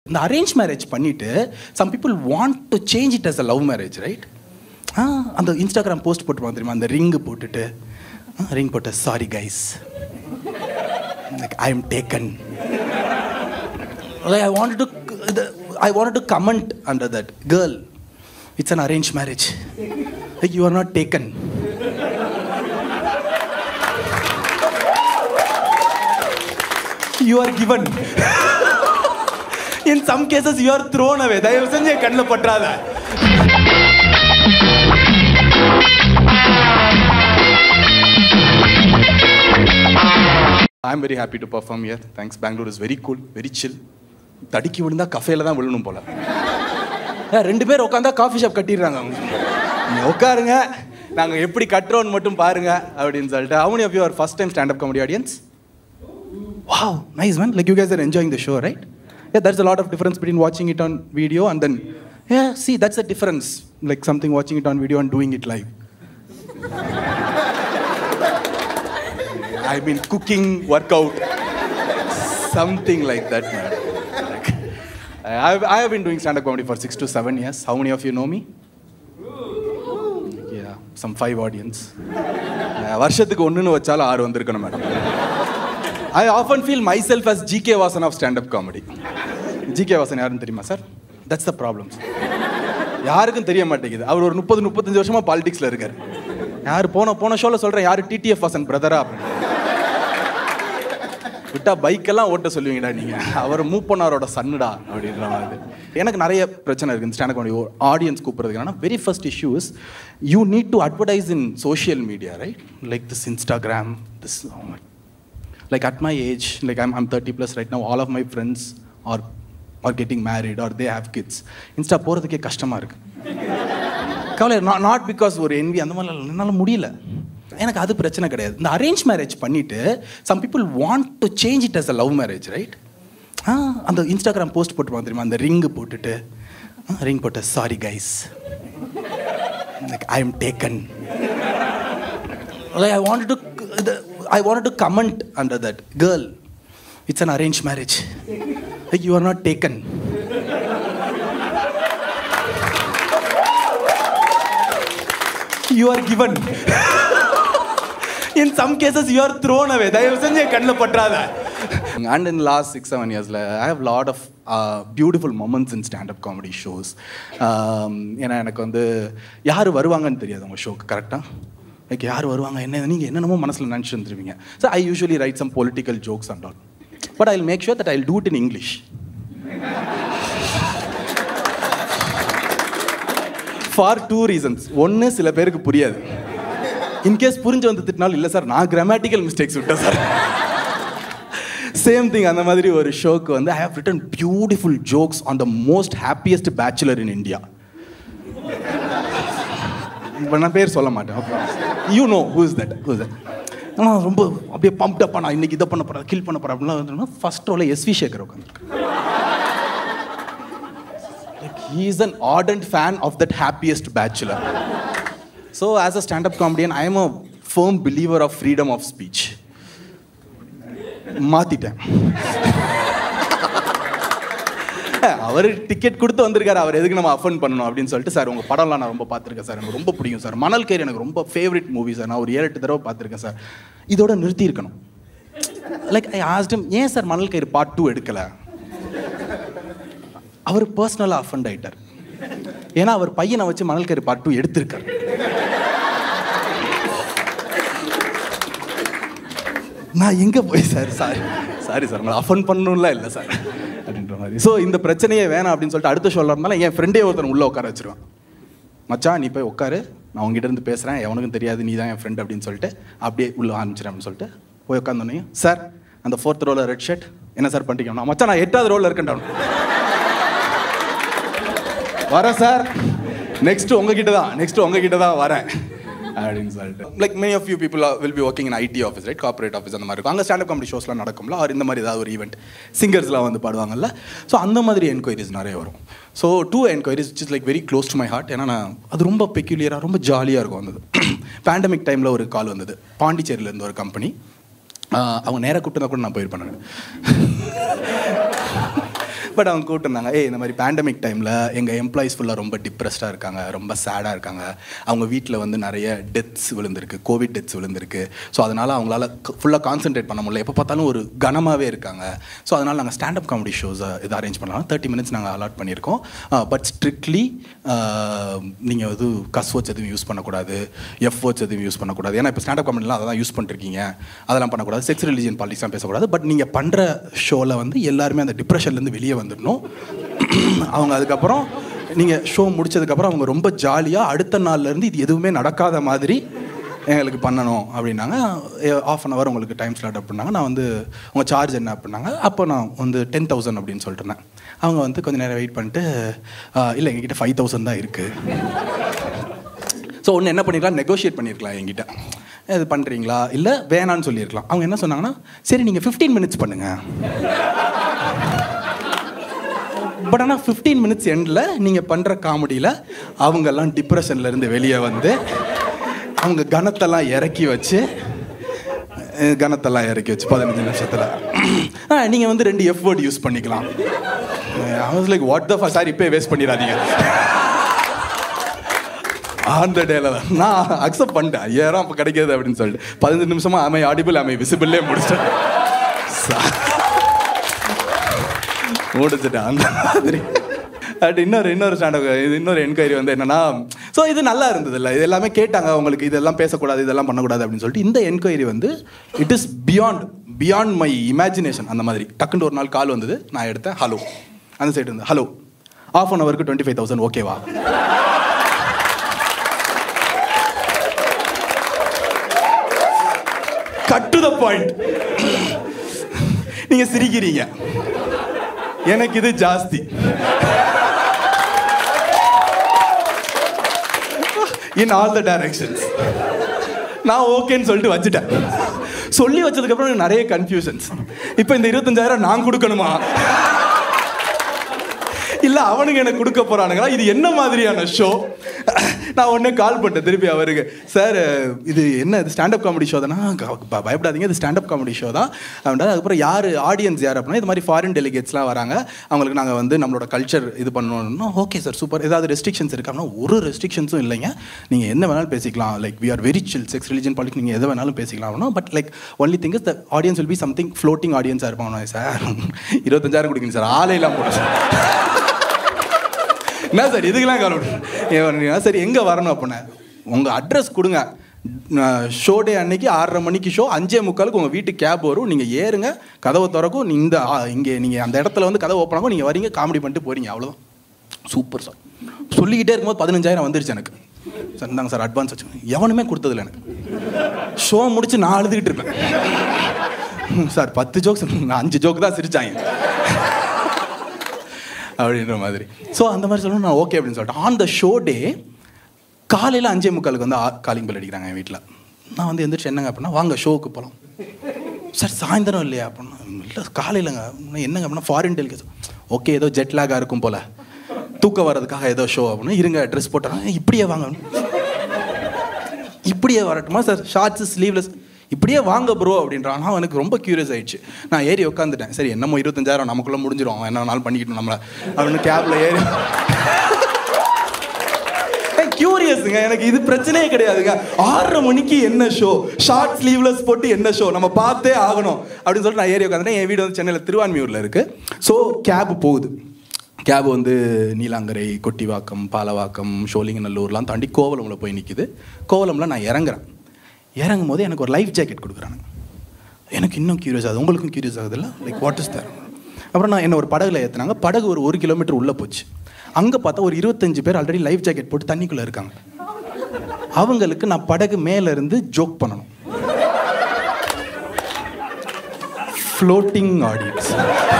இந்த arrange marriage பண்ணிட்டு some people want to change it as a love marriage right ஆ அந்த Instagram post போட்டுருவாங்க தெரியுமா அந்த ரிங்கு போட்டுட்டு ரிங் போட்டு sorry guys I am taken I want to I want to comment under that girl it's an arrange marriage you are not taken you are given in some cases you are thrown away தயவு செஞ்சு என் கண்ணில் பற்றாத I am very happy to perform here thanks Bangalore is very cool very chill தடுக்கி விழுந்தா கஃபேல தான் விழணும் போல ஏன், ரெண்டு பேர் உட்காந்தா காஃபி ஷாப் கட்டிடுறாங்க அவங்க நீங்க உட்காருங்க நாங்க எப்படி கட்டுறோம்னு மட்டும் பாருங்க அப்படின்னு சொல்லிட்டு how many of you are first time stand up comedy audience wow nice man like you guys are enjoying the show right yeah there's a lot of difference between watching it on video and then yeah see that's the difference like something watching it on video and doing it live I mean cooking workout something like that man like, I, have, I have been doing stand-up comedy for six to seven years how many of you know me yeah some five audience Uh, வருஷத்துக்கு ஒன்றுன்னு வச்சாலும் ஆறு வந்திருக்கணும் madam I often feel myself as GK Vasan of standup comedy GK Vasan யாருன்னு தெரியுமா sir that's the problem யாருக்கும் தெரிய மாட்டேங்குது அவர் ஒரு முப்பது முப்பத்தஞ்சு வருஷமா பாலிடிக்ஸ்ல இருக்காரு யார் போன போன ஷோல சொல்றேன் யாரு டிடிஎஃப் வாசன் பிரதரா விட்டா பைக்கெல்லாம் ஓட்ட சொல்லுவீங்கடா நீங்க அவர் மூவ் பண்ணாரோட சன்னுடா அப்படின்ற மாதிரி எனக்கு நிறைய பிரச்சனை இருக்கு ஸ்டாண்டப் காமெடி ஆடியன்ஸ் கூப்பிடுறதுக்கு ஆனால் very first issue is you need to advertise in social media right like this Instagram this like at my age like I'm, I'm 30 plus right now all of my friends are are getting married or they have kids Insta போகிறதுக்கே கஷ்டமாக இருக்கு கவலை not not because ஒரு envy அந்த மாதிரி என்னால் முடியல எனக்கு அது பிரச்சனை கிடையாது இந்த அரேஞ்ச் மேரேஜ் பண்ணிட்டு some people want to change it as a love marriage right ஆ அந்த இன்ஸ்டாகிராம் போஸ்ட் போட்டுருவாங்க தெரியுமா அந்த ரிங்கு போட்டுட்டு ரிங் போட்டு sorry guys I am taken like I wanted to the, I wanted to comment under that girl it's an arranged marriage like you are not taken you are given in some cases you are thrown away தயவு செஞ்சு என் கண்ணில் பற்றாத and in last six seven years I have lot of uh, beautiful moments in stand-up comedy shows um, ஏன்னா எனக்கு வந்து யார் வருவாங்கன்னு தெரியாது உங்கள் ஷோக்கு கரெக்டாக லைக் யார் வருவாங்க என்ன நீங்கள் என்னென்னமோ மனசில் நினச்சி வந்துருவீங்க so I usually write some political jokes and all but I make sure that I do it in English for two reasons ஒன்று சில பேருக்கு புரியாது இன்கேஸ் புரிஞ்சு வந்து திட்டினாலும் இல்லை சார் நான் கிராமட்டிக்கல் மிஸ்டேக்ஸ் விட்டேன் சார் சேம் திங் அந்த மாதிரி ஒரு ஷோக்கு வந்து I have written beautiful jokes on the most happiest bachelor in India இப்போ நான் பேர் சொல்ல மாட்டேன் you know who is that who is that ஆனால் ரொம்ப அப்படியே பம்ப்ட் அப்பா நான் இன்னைக்கு இதை பண்ண போகிறேன் கில் பண்ண போகிறேன் அப்படின்லாம் ஃபர்ஸ்ட் ரோல எஸ்வி சேகர் உட்காந்துருக்கு he is an ardent fan of that happiest bachelor. So, as a stand up comedian, I am a firm believer of freedom of speech. மாத்திட்டேன் அவர் டிக்கெட் கொடுத்து வந்திருக்காரு அவர் எதுக்கு நம்ம அஃபன் பண்ணணும் அப்படின்னு சொல்லிட்டு சார் உங்க படம்லாம் நான் ரொம்ப பார்த்துருக்கேன் சார் எனக்கு ரொம்ப பிடிக்கும் சார் மணல் கயிறு எனக்கு ரொம்ப ஃபேவரட் மூவி சார் நான் ஒரு ஏழு எட்டு தடவை பார்த்துருக்கேன் சார் இதோட நிறுத்தி இருக்கணும் லைக் ஐ ஆஸ்டம் ஏன் சார் மணல் கயிறு பார்ட் டூ எடுக்கல அவர் பர்சனலாக அஃபண்ட் ஆயிட்டார் ஏன்னா அவர் பையனை வச்சு மணல் கயிறு பார்ட் டூ எடுத்திருக்காரு நான் எங்கே போய் சார் சாரி சாரி சார் உங்களை அஃபன் பண்ணணும்லாம் இல்லை சார் அப்படின்ற மாதிரி ஸோ இந்த பிரச்சனையே வேணாம் அப்படின்னு சொல்லிட்டு அடுத்த ஷோவில் இருந்தாலும் என் ஃப்ரெண்டே ஒருத்தர் உள்ளே உட்கார வச்சிருவான் மச்சான் நீ போய் உட்காரு நான் உங்ககிட்ட இருந்து பேசுகிறேன் எவனுக்கும் தெரியாது நீ தான் என் ஃப்ரெண்ட் அப்படின்னு சொல்லிட்டு அப்படியே உள்ள ஆரம்பிச்சிடேன் அப்படின்னு சொல்லிட்டு போய் உட்காந்தோன்னே சார் அந்த ஃபோர்த் ரோல ரெட் ஷர்ட் என்ன சார் பண்ணிட்டீங்க நான் மச்சான் நான் எட்டாவது ரோல இருக்கேன் வரேன் சார் நெக்ஸ்ட் உங்ககிட்ட தான் நெக்ஸ்ட் உங்ககிட்ட தான் வரேன் அப்படின்னு சொல்லிட்டு like many of you people will be working in IT office right corporate office அந்த மாதிரி இருக்கும் அங்கே ஸ்டாண்டப் காமெடி ஷோஸ்லாம் நடக்கும்ல ஆர் இந்த மாதிரி ஏதாவது ஒரு ஈவெண்ட் சிங்கர்ஸ்லாம் வந்து பாடுவாங்கல்ல ஸோ அந்த மாதிரி என்கொயரிஸ் நிறைய வரும் so two enquiries is like very close to my heart ஏன்னா நான் அது ரொம்ப பெக்யூலியராக ரொம்ப ஜாலியாக இருக்கும் வந்தது பேண்டமிக் டைமில் ஒரு கால் வந்தது பாண்டிச்சேரியிலேருந்து ஒரு கம்பெனி அவங்க நேராக கூப்பிட்டு கூட நான் போயிருப்பேன் நான் பட் அவங்க கூப்பிட்டுருந்தாங்க ஏய் இந்த மாதிரி பேண்டமிக் டைமில் எங்கள் எம்ப்ளாயிஸ் ஃபுல்லாக ரொம்ப டிப்ரெஸ்டாக இருக்காங்க ரொம்ப சேடாக இருக்காங்க அவங்க வீட்டில் வந்து நிறைய டெத்ஸ் விழுந்திருக்கு கோவிட் டெத்ஸ் விழுந்திருக்கு ஸோ அதனால் அவங்களால ஃபுல்லாக கான்சென்ட்ரேட் பண்ண முடியல எப்போ பார்த்தாலும் ஒரு கனமாகவே இருக்காங்க ஸோ அதனால் நாங்கள் ஸ்டாண்டப் காமெடி ஷோஸை இது அரேஞ்ச் பண்ணலாம் தேர்ட்டி மினிட்ஸ் நாங்கள் அலாட் பண்ணியிருக்கோம் பட் ஸ்ட்ரிக்ட்லி நீங்கள் வந்து கஸ் வேர்ட்ஸ் எதுவும் யூஸ் பண்ணக்கூடாது எஃப் வேர்ட்ஸ் எதுவும் யூஸ் பண்ணக்கூடாது ஏன்னா இப்போ ஸ்டாண்டப் காமெடிலாம் அதை தான் யூஸ் பண்ணிருக்கீங்க அதெல்லாம் பண்ணக்கூடாது செக்ஸ் ரிலிஜியன் பாலிட்டிக்ஸ்லாம் பேசக்கூடாது பட் நீங்கள் பண்ணுற ஷோவில் வந்து எல்லாருமே அந்த டிப்ரெஷன்லேருந்து வெளியே வந்துடணும் அவங்க அதுக்கப்புறம் நீங்கள் ஷோ முடிச்சதுக்கப்புறம் அவங்க ரொம்ப ஜாலியாக அடுத்த நாள்லேருந்து இது எதுவுமே நடக்காத மாதிரி எங்களுக்கு பண்ணணும் அப்படின்னாங்க ஆஃப் அன் ஹவர் உங்களுக்கு டைம் ஸ்லாட் அப்படின்னாங்க நான் வந்து உங்கள் சார்ஜ் என்ன அப்படின்னாங்க அப்போ நான் வந்து டென் தௌசண்ட் அப்படின்னு சொல்லிட்டு இருந்தேன் அவங்க வந்து கொஞ்சம் நேரம் வெயிட் பண்ணிட்டு "ஆஹ், இல்லை எங்ககிட்ட ஃபைவ் தௌசண்ட் தான் இருக்குது ஸோ ஒன்று என்ன பண்ணிருக்கலாம் நெகோஷியேட் பண்ணியிருக்கலாம் என்கிட்ட இது பண்ணுறீங்களா இல்லை வேணான்னு சொல்லியிருக்கலாம் அவங்க என்ன சொன்னாங்கன்னா சரி நீங்கள் ஃபிஃப்டீன் மினிட்ஸ் பண்ணுங்கள் பட் ஆனால் ஃபிஃப்டீன் மினிட்ஸ் எண்டில் நீங்கள் பண்ணுற காமெடியில் அவங்கெல்லாம் டிப்ரெஷன்லேருந்து வெளியே வந்து அவங்க கணத்தெல்லாம் இறக்கி வச்சு அஹ், கணத்தெல்லாம் இறக்கி வச்சு பதினஞ்சு நிமிஷத்தில் நீங்கள் வந்து ரெண்டு எஃப் வேர்ட் யூஸ் பண்ணிக்கலாம் லைக் வாட் த சார் இப்போ வேஸ்ட் பண்ணிடாதீங்க அந்த டேல தான் நான் அக்செப்ட் பண்ணிட்டேன் ஐயாயிரம் அப்போ கிடைக்காது அப்படின்னு சொல்லிட்டு பதினஞ்சு நிமிஷமா அமை ஆடிபிள் அமை விசிபிள்லே முடிச்சிட்டேன் சா- முடிச்சிட்டேன் அந்த மாதிரி அட் இன்னொரு இன்னொரு ஸ்டாண்டப் இது இன்னொரு என்கொயரி வந்து என்னன்னா ஸோ இது நல்லா இருந்தது இல்லை இது எல்லாமே கேட்டாங்க உங்களுக்கு இதெல்லாம் பேசக்கூடாது இதெல்லாம் பண்ணக்கூடாது அப்படின்னு சொல்லிட்டு இந்த என்கொயரி வந்து it is beyond beyond my imagination அந்த மாதிரி டக்குன்னு ஒரு நாள் கால் வந்தது நான் எடுத்தேன் ஹலோ அந்த சைடு இருந்து ஹலோ ஆஃப் அன் ஹவருக்கு டுவெண்ட்டி ஃபைவ் தௌசண்ட் ஓகேவா கட் டு த பாயிண்ட் நீங்க சிரிக்கிறீங்க எனக்கு இது ஜாஸ்தி இன் ஆல் த டைரக்ஷன்ஸ் நான் ஓகேன்னு சொல்லிட்டு வச்சுட்டேன் சொல்லி வச்சதுக்கப்புறம் எனக்கு நிறைய கன்ஃபியூஷன்ஸ் இப்போ இந்த இருபத்தஞ்சாயிரம் நான் கொடுக்கணுமா இல்ல அவனுங்க எனக்கு கொடுக்க போறானுங்களா இது என்ன மாதிரியான ஷோ நான் உடனே கால் பண்ணிட்டேன் திருப்பி அவருக்கு சார் இது என்ன இது ஸ்டாண்டப் காமெடி ஷோ தானா க- ப- பயப்படாதீங்க இது ஸ்டாண்டப் காமெடி ஷோ தான் அப்படின்னா அதுக்கப்புறம் யார் ஆடியன்ஸ் யார் அப்படின்னா இது மாதிரி ஃபாரின் டெலிகேட்ஸ்லாம் வராங்க அவங்களுக்கு நாங்கள் வந்து நம்மளோட கல்ச்சர் இது பண்ணணும்னா ஓகே சார் சூப்பர் ஏதாவது ரெஸ்ட்ரிக்ஷன்ஸ் இருக்காங்கன்னா ஒரு ரெஸ்ட்ரிக்ஷன்ஸும் இல்லைங்க நீங்கள் என்ன வேணாலும் பேசிக்கலாம் like we are very chill sex religion politics நீங்கள் எதை வேணாலும் பேசிக்கலாம் but like only thing is the audience will be something floating ஆடியன்ஸாக இருப்பாங்க சார் இருபத்தஞ்சாயிரம் கொடுக்குங்க சார் ஆலையெல்லாம் போட சார் என்ன சார் இதுக்கெல்லாம் கவலை சரி எங்கே வரணும் அப்படின்னா உங்கள் அட்ரஸ் கொடுங்க ஷோ டே அன்னைக்கு ஆறரை மணிக்கு ஷோ அஞ்சே முக்காலுக்கு உங்கள் வீட்டுக்கு கேப் வரும் நீங்கள் ஏறுங்க கதவை திறக்கும் நீ இந்த ஆ, இங்கே நீங்கள் அந்த இடத்துல வந்து கதவை ஓப்பன் ஆகும் நீங்கள் வரீங்க காமெடி பண்ணிட்டு போறீங்க அவ்வளோதான் சூப்பர் சார் சொல்லிக்கிட்டே இருக்கும்போது பதினஞ்சாயிரம் வந்துருச்சு எனக்கு சார் இந்தாங்க சார் அட்வான்ஸ் வச்சு எவனுமே கொடுத்ததில்ல எனக்கு ஷோ முடிச்சு நான் அழுதுகிட்டு இருப்பேன் சார் பத்து ஜோக்ஸ் நான் அஞ்சு ஜோக் தான் சிரிச்சாங்க அப்படின்ற மாதிரி ஸோ அந்த மாதிரி சொல்லணும் நான் ஓகே அப்படின்னு சொல்லிட்டு ஆன் த ஷோ டே காலையில் அஞ்சே முக்காலுக்கு வந்து காலிங் பெல் அடிக்கிறாங்க என் வீட்டில் நான் வந்து எந்திரிச்சு என்னங்க அப்படின்னா வாங்க ஷோவுக்கு போகலாம் சார் சாயந்தரம் இல்லையா அப்படின்னா இல்லை காலையிலங்க அப்படின்னா என்னங்க அப்படின்னா ஃபாரின் டெலிகேஸ் ஓகே ஏதோ ஜெட் லேக்காக இருக்கும் போல தூக்கம் வர்றதுக்காக ஏதோ ஷோ அப்படின்னா இருங்க ட்ரெஸ் போட்டாங்க இப்படியே வாங்க இப்படியே வரட்டுமா சார் ஷார்ட்ஸ் ஸ்லீவ்லெஸ் இப்படியே வாங்க ப்ரோ அப்படின்றான் ஆனால் எனக்கு ரொம்ப கியூரியஸ் ஆயிடுச்சு நான் ஏறி உட்காந்துட்டேன் சரி என்னமோ இருபத்தஞ்சாயிரம் நமக்குள்ள முடிஞ்சிடும் அவன் என்ன வேணாலும் பண்ணிக்கிட்டோம் நம்மளை அப்படின்னு கேப்ல ஏறி கியூரியஸுங்க எனக்கு இது பிரச்சனையே கிடையாதுங்க ஆறரை மணிக்கு என்ன ஷோ ஷார்ட் ஸ்லீவ்லெஸ் போட்டு என்ன ஷோ நம்ம பார்த்தே ஆகணும் அப்படின்னு சொல்லிட்டு நான் ஏறி உட்காந்துட்டேன் என் வீடு வந்து சென்னையில் திருவான்மியூரில் இருக்கு ஸோ கேப் போகுது கேப் வந்து நீலாங்கரை கொட்டிவாக்கம் பாலவாக்கம் ஷோலிங்கநல்லூர்லாம் தாண்டி கோவலமில் போய் நிற்கிது கோவலமில் நான் இறங்குறேன் இறங்கும் போது எனக்கு ஒரு லைஃப் ஜாக்கெட் கொடுக்குறானுங்க எனக்கு இன்னும் கியூரியஸ் ஆகுது உங்களுக்கும் கியூரியஸ் ஆகுதுல்ல லைக் வாட் இஸ் தர் அப்புறம் நான் என்ன ஒரு படகுல ஏற்றுனாங்க படகு ஒரு ஒரு கிலோமீட்டர் உள்ளே போச்சு அங்கே பார்த்தா ஒரு இருபத்தஞ்சு பேர் ஆல்ரெடி லைஃப் ஜாக்கெட் போட்டு தண்ணிக்குள்ளே இருக்காங்க அவங்களுக்கு நான் படகு மேல இருந்து ஜோக் பண்ணணும் ஃப்ளோட்டிங் ஆடியன்ஸ்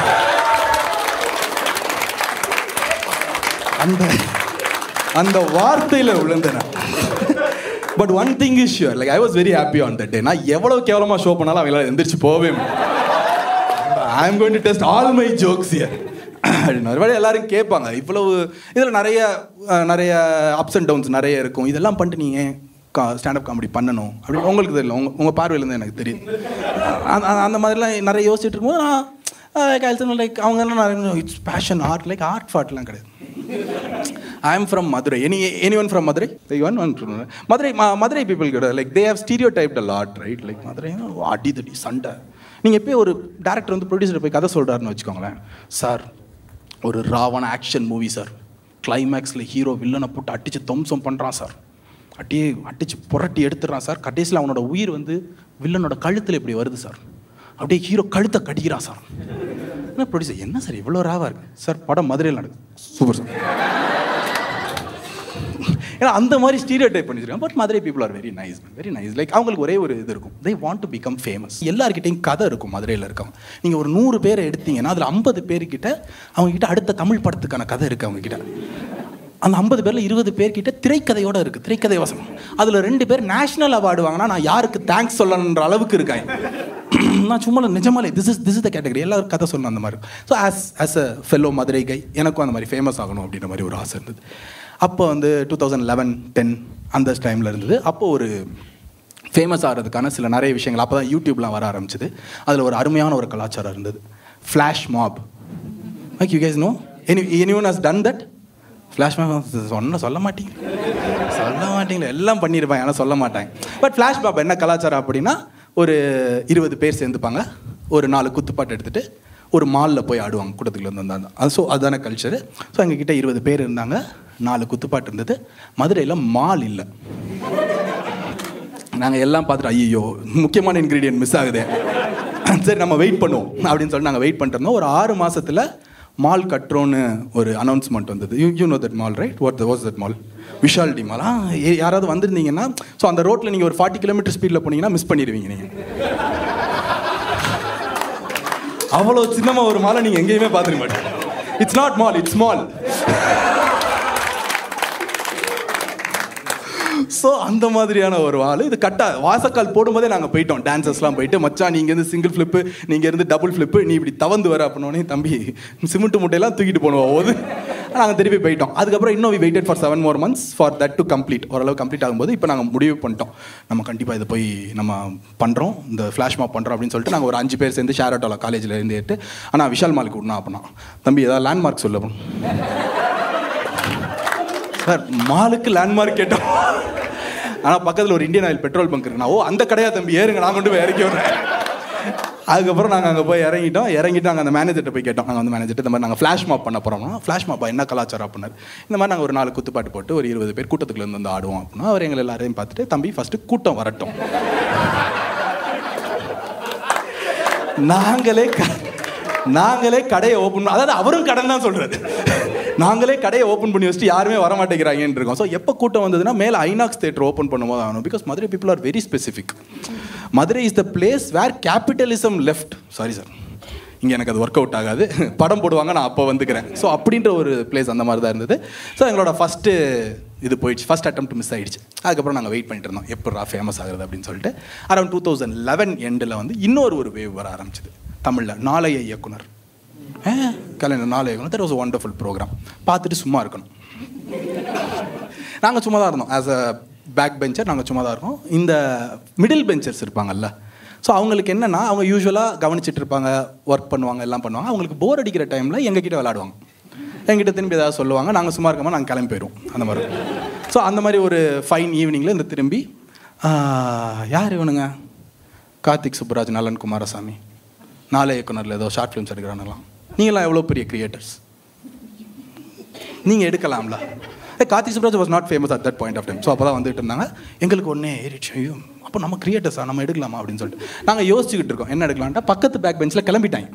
அந்த அந்த வார்த்தையில விழுந்தேன் but one thing is sheer like I was very happy on that day நான் எவ்வளவு கேவலமா ஷோ பண்ணாலும் அவங்களால எந்திரிச்சு போகவே I am going to test all my jokes here அப்படின்னு ஒருவேளை எல்லாரும் கேட்பாங்க இவ்வளவு இதில் நிறைய அஹ், நிறைய அப்ஸ் அண்ட் டவுன்ஸ் நிறைய இருக்கும் இதெல்லாம் பண்ணிட்டு நீங்கள் ஸ்டாண்டப் காமெடி பண்ணணும் அப்படின்னு உங்களுக்கு தெரியல உங்க உங்கள் பார்வையிலேருந்து எனக்கு தெரியும் அந்த- அந்த- அந்த மாதிரிலாம் நிறைய யோசிச்சுட்டு இருக்கும்போது நான் லைக் அவங்க என்ன it's passion art like art ஃபார்ட்லாம் கிடையாது I am from Madurai any any one from Madurai one one Madurai ம- மதுரை பீப்புள் கிடையாது like they have stereotype lot right like Madurai அடி தடி சண்டை நீங்கள் எப்போ ஒரு டேரக்டர் வந்து ப்ரொடியூசர் போய் கதை சொல்கிறாருன்னு வச்சுக்கோங்களேன் சார் ஒரு ராவான ஆக்ஷன் மூவி சார் கிளைமேக்ஸில் ஹீரோ வில்லனை போட்டு அடித்து துவம்சம் பண்ணுறான் சார் அப்படியே அடித்து புரட்டி எடுத்துடுறான் சார் கடைசியில் அவனோட உயிர் வந்து வில்லனோட கழுத்தில் இப்படி வருது சார் அப்படியே ஹீரோ கழுத்தை கடிக்கிறான் சார் என்ன ப்ரொடியூசர் என்ன சார் இவ்வளோ ராவாக இருக்கு சார் படம் மதுரையில் நடக்குது சூப்பர் சார் ஏன்னா அந்த மாதிரி ஸ்டீரியோ டைப் பண்ணிச்சிருக்காங்க but Madurai people are very nice very nice like அவங்களுக்கு ஒரே ஒரு இது இருக்கும் they want to become famous எல்லார்கிட்டையும் கதை இருக்கும் மதுரையில் இருக்கவங்க நீங்கள் ஒரு நூறு பேரை எடுத்தீங்கன்னா அதில் ஐம்பது பேர்கிட்ட அவங்க கிட்ட அடுத்த தமிழ் படத்துக்கான கதை இருக்குது அவங்க கிட்ட அந்த ஐம்பது பேரில் இருபது பேர்கிட்ட திரைக்கதையோட இருக்குது திரைக்கதை வசனம் அதில் ரெண்டு பேர் நேஷனல் அவார்டு வாங்கினா நான் யாருக்கு தேங்க்ஸ் சொல்லணுன்ற அளவுக்கு இருக்காங்க நான் சும்மா நிஜமாலே this is this is the category எல்லாரும் கதை சொன்ன அந்த மாதிரி so as as a fellow Madurai guy எனக்கும் அந்த மாதிரி ஃபேமஸ் ஆகணும் அப்படின்ற மாதிரி ஒரு ஆசை இருந்தது அப்போ வந்து டூ தௌசண்ட் லெவன் டென் அந்த டைமில் இருந்தது அப்போ ஒரு ஃபேமஸ் ஆகிறதுக்கான சில நிறைய விஷயங்கள் அப்போ தான் யூடியூப்லாம் வர ஆரம்பிச்சது அதில் ஒரு அருமையான ஒரு கலாச்சாரம் இருந்தது flash mob like you guess no any any one has done that flash mob சொன்ன சொல்ல மாட்டீங்க சொல்ல மாட்டீங்களா எல்லாம் பண்ணியிருப்பாங்க ஆனால் சொல்ல மாட்டாங்க பட் ஃப்ளாஷ் மாப் என்ன கலாச்சாரம் அப்படின்னா ஒரு இருபது பேர் சேர்ந்துப்பாங்க ஒரு நாலு குத்துப்பாட்டு எடுத்துட்டு ஒரு மாலில் போய் ஆடுவாங்க கூட்டத்துக்குள்ள இருந்து வந்தாங்க அது ஸோ அதுதானே கல்ச்சரு ஸோ எங்ககிட்ட இருபது பேர் இருந்தாங்க நாலு குத்துப்பாட்டு இருந்தது மதுரையில் மால் இல்லை நாங்கள் எல்லாம் பார்த்துட்டு ஐயோ முக்கியமான இன்க்ரீடியன்ட் மிஸ் ஆகுதே சரி நம்ம வெயிட் பண்ணுவோம் அப்படின்னு சொல்லிட்டு நாங்கள் வெயிட் பண்ணிட்டு இருந்தோம் ஒரு ஆறு மாசத்துல மால் கட்டுறோன்னு ஒரு அனௌன்ஸ்மெண்ட் வந்தது you you know that mall right what was that mall Vishaal de Mall யாராவது வந்திருந்தீங்கன்னா ஸோ அந்த ரோட்டில் நீங்கள் ஒரு ஃபார்ட்டி கிலோமீட்டர் ஸ்பீடில் போனீங்கன்னா மிஸ் பண்ணிடுவீங்க நீங்கள் அவ்வளோ சின்னமா ஒரு மாலை நீங்கள் எங்கேயுமே பார்த்துக்க மாட்டீங்க it's not mall it's mall so அந்த மாதிரியான ஒரு ஆள் இது கட்டா வாசக்கால் போடும்போதே நாங்கள் போயிட்டோம் டான்சர்ஸ்லாம் போயிட்டு மச்சான் நீங்க இருந்து சிங்கிள் ஃப்ளிப்பு நீங்க இருந்து டபுள் ஃப்ளிப்பு நீ இப்படி தவந்து வர அப்படின்னோடனே தம்பி சிமெண்ட் மூட்டையெல்லாம் தூக்கிட்டு போனோம் போது நாங்கள் திருப்பி போயிட்டோம் அதுக்கப்புறம் இன்னும் we waited for seven more months for that to complete ஓரளவு கம்ப்ளீட் ஆகும்போது இப்போ நாங்கள் முடிவு பண்ணிட்டோம் நம்ம கண்டிப்பாக இதை போய் நம்ம பண்ணுறோம் இந்த ஃப்ளாஷ் மாப் பண்ணுறோம் அப்படின்னு சொல்லிட்டு நாங்கள் ஒரு அஞ்சு பேர் சேர்ந்து ஷேர் ஆட்டோவில் காலேஜில் இருந்து ஏட்டு ஆனால் விஷால் மாலுக்கு விடணும் அப்படின்னா தம்பி ஏதாவது லேண்ட்மார்க் சொல்ல சார் மாலுக்கு லேண்ட்மார்க் கேட்டோம் ஆனால் பக்கத்தில் ஒரு இந்தியன் ஆயில் பெட்ரோல் பங்க் இருக்கு நான் ஓ அந்த கடையா தம்பி ஏறுங்க நான் கொண்டு போய் இறக்கி விடுறேன் அதுக்கப்புறம் நாங்கள் அங்கே போய் இறங்கிட்டோம் இறங்கிட்டு நாங்கள் அந்த மேனேஜர்கிட்ட போய் கேட்டோம் நாங்கள் வந்து மேனேஜர்கிட்ட இந்த மாதிரி நாங்கள் ஃப்ளாஷ் மாப் பண்ண போகிறோம்னா ஃப்ளாஷ் மாப்பா என்ன கலாச்சாரம் அப்படின்னாரு இந்த மாதிரி நாங்கள் ஒரு நாலு குத்துப்பாட்டு போட்டு ஒரு இருபது பேர் கூட்டத்துக்குள்ள இருந்து வந்து ஆடுவோம் அப்படின்னா அவர் எங்களை எல்லாரையும் பார்த்துட்டு தம்பி ஃபஸ்ட்டு கூட்டம் வரட்டும் நாங்களே க- நாங்களே கடையை ஓப்பன் அதாவது அவரும் கடன் தான் சொல்றாரு நாங்களே கடையை ஓப்பன் பண்ணி வச்சுட்டு யாருமே வர மாட்டேங்கிறாங்கன்னு இருக்கோம் ஸோ எப்போ கூட்டம் வந்ததுன்னா மேலே ஐநாக்ஸ் தேட்டர் ஓப்பன் பண்ணும்போது ஆகணும் because Madurai people are very specific Madurai is the place where capitalism left sorry sir இங்கே எனக்கு அது ஒர்க் அவுட் ஆகாது படம் போடுவாங்க நான் அப்போ வந்துக்கிறேன் ஸோ அப்படின்ற ஒரு பிளேஸ் அந்த மாதிரி தான் இருந்தது ஸோ எங்களோட ஃபஸ்ட்டு இது போயிடுச்சு ஃபஸ்ட் attempt மிஸ் ஆயிடுச்சு அதுக்கப்புறம் நாங்கள் வெயிட் பண்ணிட்டு இருந்தோம் எப்படா ஃபேமஸ் ஆகுறது அப்படின்னு சொல்லிட்டு அரௌண்ட் டூ தௌசண்ட் லெவன் எண்டில் வந்து இன்னொரு ஒரு வேவ் வர ஆரம்பிச்சது தமிழில் நாளைய இயக்குனர் ஏ கலைஞர் நாளைய இயக்குனர் தட் வாஸ் ஒண்டர்ஃபுல் ப்ரோக்ராம் பார்த்துட்டு சும்மா இருக்கணும் நாங்கள் சும்மா தான் இருந்தோம் ஆஸ் அ பேக் பெஞ்சர் நாங்கள் சும்மா தான் இருக்கோம் இந்த மிடில் பெஞ்சர்ஸ் இருப்பாங்கல்ல ஸோ அவங்களுக்கு என்னன்னா அவங்க யூஸ்வலாக கவனிச்சிட்டு இருப்பாங்க ஒர்க் பண்ணுவாங்க எல்லாம் பண்ணுவாங்க அவங்களுக்கு போர் அடிக்கிற டைமில் எங்ககிட்ட விளையாடுவாங்க எங்கிட்ட திரும்பி ஏதாவது சொல்லுவாங்க நாங்கள் சும்மா இருக்கோமா நாங்கள் கிளம்பி போயிடுவோம் அந்த மாதிரி ஸோ அந்த மாதிரி ஒரு ஃபைன் ஈவினிங்கில் இந்த திரும்பி ஆஹ், யார் இவனுங்க கார்த்திக் சுப்புராஜ் நலன் குமாரசாமி நாளை இயக்குனரில் ஏதோ ஷார்ட் ஃபிலிம்ஸ் எடுக்கிறானுங்களாம் நீங்களாம் எவ்வளோ பெரிய கிரியேட்டர்ஸ் நீங்கள் எடுக்கலாம்ல ஏ Karthik Subbaraj was not famous at that point of time so அப்போ தான் வந்துட்டு இருந்தாங்க எங்களுக்கு ஒன்றே ஏறிச்சு ஐயோ அப்போ நம்ம கிரியேட்டர்ஸா நம்ம எடுக்கலாமா அப்படின்னு சொல்லிட்டு நாங்கள் யோசிச்சுக்கிட்டு இருக்கோம் என்ன எடுக்கலாம்ட்டா பக்கத்து பேக் பெஞ்சில் கிளம்பிட்டாங்க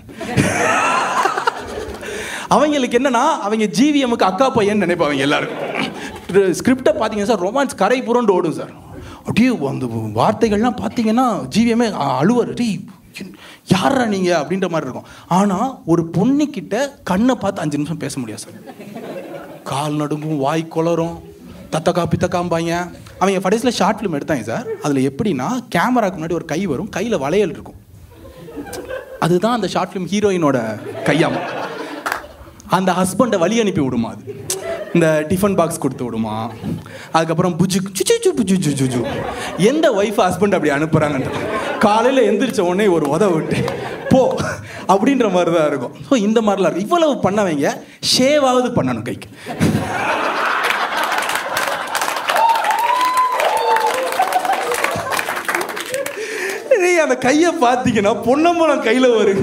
அவங்களுக்கு என்னன்னா அவங்க ஜிவிஎம்க்கு அக்கா பையன் நினைப்பாங்க எல்லாரும் ஸ்கிரிப்டை பார்த்தீங்கன்னா சார் ரொமான்ஸ் கரை புரண்டு ஓடும் சார் அப்படியே அந்த வார்த்தைகள்லாம் பார்த்தீங்கன்னா ஜிவிஎம்மே அழுவர் டேய் யாரா நீங்க அப்படின்ற மாதிரி இருக்கும் ஆனால் ஒரு பொண்ணுக்கிட்ட கண்ணை பார்த்து அஞ்சு நிமிஷம் பேச முடியாது சார் கால் நடுங்கும் வாய் குளரும் தத்தக்கா பித்தக்காம்பாங்க அவங்க கடைசியில் ஷார்ட் ஃபிலிம் எடுத்தாங்க சார் அதில் எப்படின்னா கேமராக்கு முன்னாடி ஒரு கை வரும் கையில் வளையல் இருக்கும் அதுதான் அந்த ஷார்ட் ஃபிலிம் ஹீரோயினோட கையாம் அந்த ஹஸ்பண்டை வழி அனுப்பி விடுமா அது இந்த டிஃபன் பாக்ஸ் கொடுத்து விடுமா அதுக்கப்புறம் புஜு சுச்சு சு புஜு ஜு ஜு ஜு எந்த ஒய்ஃப் ஹஸ்பண்ட் அப்படி அனுப்புகிறாங்கன்ற காலையில் எந்திரிச்ச உடனே ஒரு உத விட்டு போ அப்படின்ற மாதிரி தான் இருக்கும் ஸோ இந்த மாதிரிலாம் இருக்கும் இவ்வளவு பண்ணவங்க ஷேவாவது பண்ணணும் கைக்கு நீங்க அந்த கையை பார்த்தீங்கன்னா பொன்னம்பலம் கையில் வரும்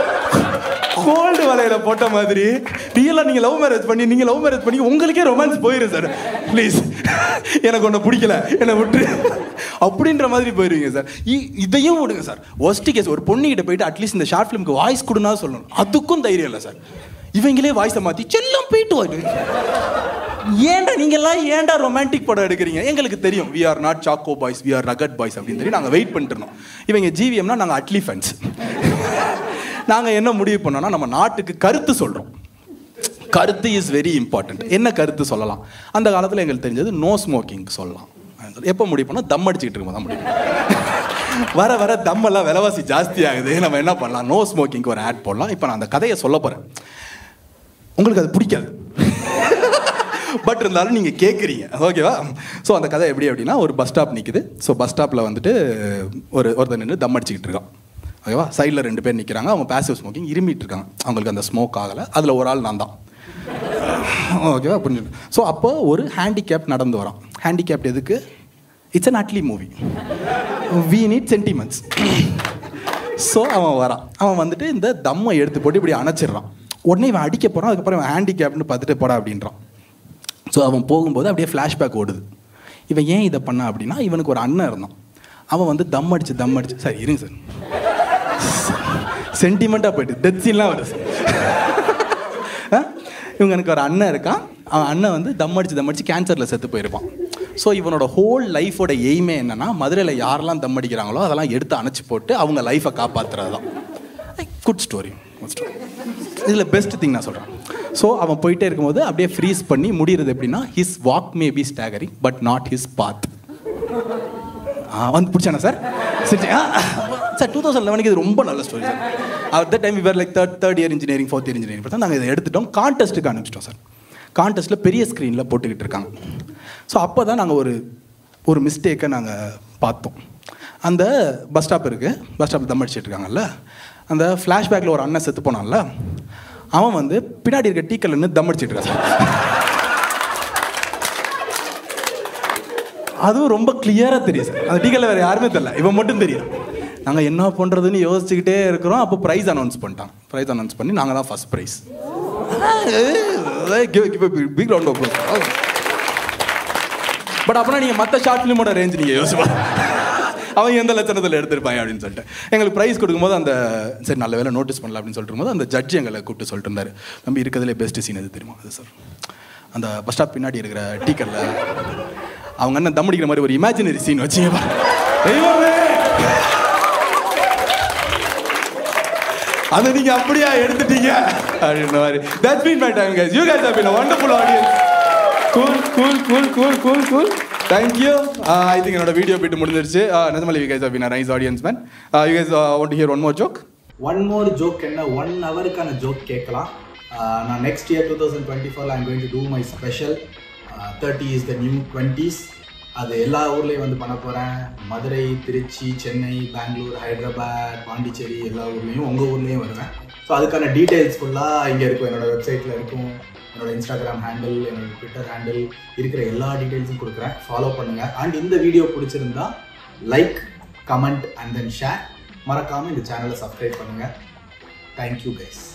கோல்டு வலையில போட்ட மாதிரி ரியலாக நீங்கள் லவ் மேரேஜ் பண்ணி நீங்கள் லவ் மேரேஜ் பண்ணி உங்களுக்கே ரொமான்ஸ் போயிடும் சார் ப்ளீஸ் எனக்கு ஒன்று பிடிக்கல என்னை விட்டு அப்படின்ற மாதிரி போயிருவீங்க சார் இ- இதையும் விடுங்க சார் ஒஸ்ட் கேஸ் ஒரு பொண்ணுகிட்ட போயிட்டு அட்லீஸ்ட் இந்த ஷார்ட் ஃபிலிம்க்கு வாய்ஸ் கொடுனா சொல்லணும் அதுக்கும் தைரியம் இல்லை சார் இவங்களே வாய்ஸை மாற்றி செல்லம் போயிட்டு வாங்க ஏன்டா நீங்கெல்லாம் ஏன்டா ரொமான்டிக் படம் எடுக்கிறீங்க எங்களுக்கு தெரியும் we are not choco boys we are rugged boys அப்படின்னு சொல்லி நாங்கள் வெயிட் பண்ணிட்டு இருந்தோம் இவங்க ஜிவிஎம்னா நாங்கள் அட்லி ஃபேன்ஸ் நாங்கள் என்ன முடிவு பண்ணோம்னா நம்ம நாட்டுக்கு கருத்து சொல்கிறோம் கருத்து இஸ் வெரி இம்பார்ட்டன்ட் என்ன கருத்து சொல்லலாம் அந்த காலத்தில் எங்களுக்கு தெரிஞ்சது நோ ஸ்மோக்கிங் சொல்லலாம் எப்போ முடிவு பண்ணோம் தம் அடிச்சுக்கிட்டு இருக்கும் தான் முடிவு பண்ணோம். வர வர தம்மெல்லாம் விலைவாசி ஜாஸ்தி ஆகுது நம்ம என்ன பண்ணலாம் நோ ஸ்மோக்கிங்க்கு ஒரு ஆட் போடலாம் இப்போ நான் அந்த கதையை சொல்ல போகிறேன் உங்களுக்கு அது பிடிக்காது பட் இருந்தாலும் நீங்கள் கேட்குறீங்க ஓகேவா ஸோ அந்த கதை எப்படி அப்படின்னா ஒரு பஸ் ஸ்டாப் நிற்குது ஸோ பஸ் ஸ்டாப்பில் வந்துட்டு ஒரு ஒருத்தர் நின்று தம் அடிச்சுக்கிட்டு இருக்கான் ஓகேவா சைடில் ரெண்டு பேர் நிற்கிறாங்க அவங்க பேசிவ் ஸ்மோக்கிங் இருமிட்டு இருக்காங்க அவங்களுக்கு அந்த ஸ்மோக் ஆகலை அதில் ஒரு ஆள் நான் தான் ஓகேவா புரிஞ்சுது ஸோ அப்போ ஒரு ஹேண்டிகேப் நடந்து வரான் ஹேண்டிகேப் எதுக்கு it's an Atlee movie we need sentiments so அவன் வரான் அவன் வந்துட்டு இந்த தம்மை எடுத்து போட்டு இப்படி அணைச்சிடுறான் உடனே இவன் அடிக்க போகிறான் அதுக்கப்புறம் இவன் ஹேண்டிகேப்னு பார்த்துட்டு போடா அப்படின்றான் ஸோ அவன் போகும்போது அப்படியே ஃப்ளாஷ்பேக் ஓடுது இவன் ஏன் இதை பண்ணா அப்படின்னா இவனுக்கு ஒரு அண்ணன் இருந்தான் அவன் வந்து தம் அடிச்சு தம் அடிச்சு சார் இருங்க சார் சென்டிமெண்ட்டாக போயிட்டு டெத் சீன்லாம் வருது ஆ? இவங்க எனக்கு ஒரு அண்ணன் இருக்கான் அவன் அண்ணன் வந்து தம் அடிச்சு தம் அடிச்சு கேன்சரில் செத்து போயிருப்பான் ஸோ இவனோட ஹோல் லைஃபோட எய்மே என்னன்னா மதுரையில் யாரெல்லாம் தம் அடிக்கிறாங்களோ அதெல்லாம் எடுத்து அணைச்சி போட்டு அவங்க லைஃப்பை காப்பாற்றுறது தான் குட் ஸ்டோரி குட் ஸ்டோரி இதில் பெஸ்ட் திங் நான் சொல்கிறேன் ஸோ அவன் போயிட்டே இருக்கும்போது அப்படியே ஃப்ரீஸ் பண்ணி முடிகிறது எப்படின்னா his walk may be staggering but not his path வந்து பிடிச்சானா சார் சரி ஆ, சார் டூ தௌசண்ட் லெவனுக்கு இது ரொம்ப நல்ல story sir at the time விவர் like third third year engineering fourth year engineering பார்த்தா நாங்கள் இதை எடுத்துட்டோம் கான்டெஸ்ட்டுக்கு அனுப்பிச்சிட்டோம் சார் கான்டெஸ்ட்டில் பெரிய ஸ்க்ரீனில் போட்டுக்கிட்டு இருக்காங்க ஸோ அப்போ தான் நாங்கள் ஒரு ஒரு மிஸ்டேக்கை நாங்கள் பார்த்தோம் அந்த பஸ் ஸ்டாப் இருக்குது பஸ் ஸ்டாப்பில் தம் அடிச்சிட்டு இருக்காங்கல்ல அந்த ஃப்ளாஷ்பேக்கில் ஒரு அண்ணன் செத்து போனான்ல அவன் வந்து பின்னாடி இருக்க டீக்கல் நின்று தம் அடிச்சிட்டு இருக்கான் சார் அதுவும் ரொம்ப கிளியராக தெரியும் சார் அந்த டீக்கல்ல வேறு யாருமே தெரியல இவன் மட்டும் தெரியும் நாங்கள் என்ன பண்ணுறதுன்னு யோசிச்சுக்கிட்டே இருக்கிறோம் அப்போ ப்ரைஸ் அனௌன்ஸ் பண்ணிட்டான் ப்ரைஸ் அனௌன்ஸ் பண்ணி நாங்கள் தான் first prize big round of but அப்போனா நீங்கள் மற்ற ஷார்ட் ஃபிலிமோட ரேஞ்ச் நீங்கள் யோசிப்பா அவங்க எந்த லட்சணத்தில் எடுத்திருப்பாங்க அப்படின்னு சொல்லிட்டு எங்களுக்கு ப்ரைஸ் கொடுக்கும்போது அந்த சரி நல்ல வேலை நோட்டீஸ் பண்ணல அப்படின்னு சொல்லிட்டு இருக்கும்போது அந்த ஜட்ஜ் எங்களை கூப்பிட்டு சொல்லிட்டு இருந்தாரு தம்பி இருக்கிறதுலே பெஸ்ட் சீன் எது தெரியுமா அது சார் அந்த பஸ் ஸ்டாப் பின்னாடி இருக்கிற டீக்கல்ல அவங்க அண்ணன் தம் அடிக்கிற மாதிரி ஒரு இமேஜினரி சீன் வச்சிங்க பாரு. தெய்வமே அதை நீங்க அப்படியா எடுத்துட்டீங்க அப்படின்ற மாதிரி that's been my time guys you guys have been a wonderful audience cool cool cool cool cool cool thank you I think என்னோட வீடியோ போயிட்டு முடிஞ்சிருச்சு நிஜமலி you guys have been a nice audience man uh, you guys uh, want to hear one more joke one more joke என்ன one ஹவருக்கான joke கேட்கலாம் ஆஹ் நான் next year two thousand twenty four I'm going to do my special thirty is the new twenties அது எல்லா ஊர்லேயும் வந்து பண்ண போகிறேன் மதுரை திருச்சி சென்னை பெங்களூர் ஹைதராபாத் பாண்டிச்சேரி எல்லா ஊர்லேயும் உங்கள் ஊர்லேயும் வருவேன் ஸோ அதுக்கான டீட்டெயில்ஸ் ஃபுல்லாக இங்கே இருக்கும் என்னோட வெப்சைட்டில் இருக்கும் என்னோட இன்ஸ்டாகிராம் ஹேண்டில் என்னோட ட்விட்டர் ஹேண்டில் இருக்கிற எல்லா டீட்டெயில்ஸும் கொடுக்குறேன் ஃபாலோ பண்ணுங்கள் அண்ட் இந்த வீடியோ பிடிச்சிருந்தா like comment and then share மறக்காமல் இந்த சேனலை சப்ஸ்கிரைப் பண்ணுங்கள் தேங்க்யூ கைஸ்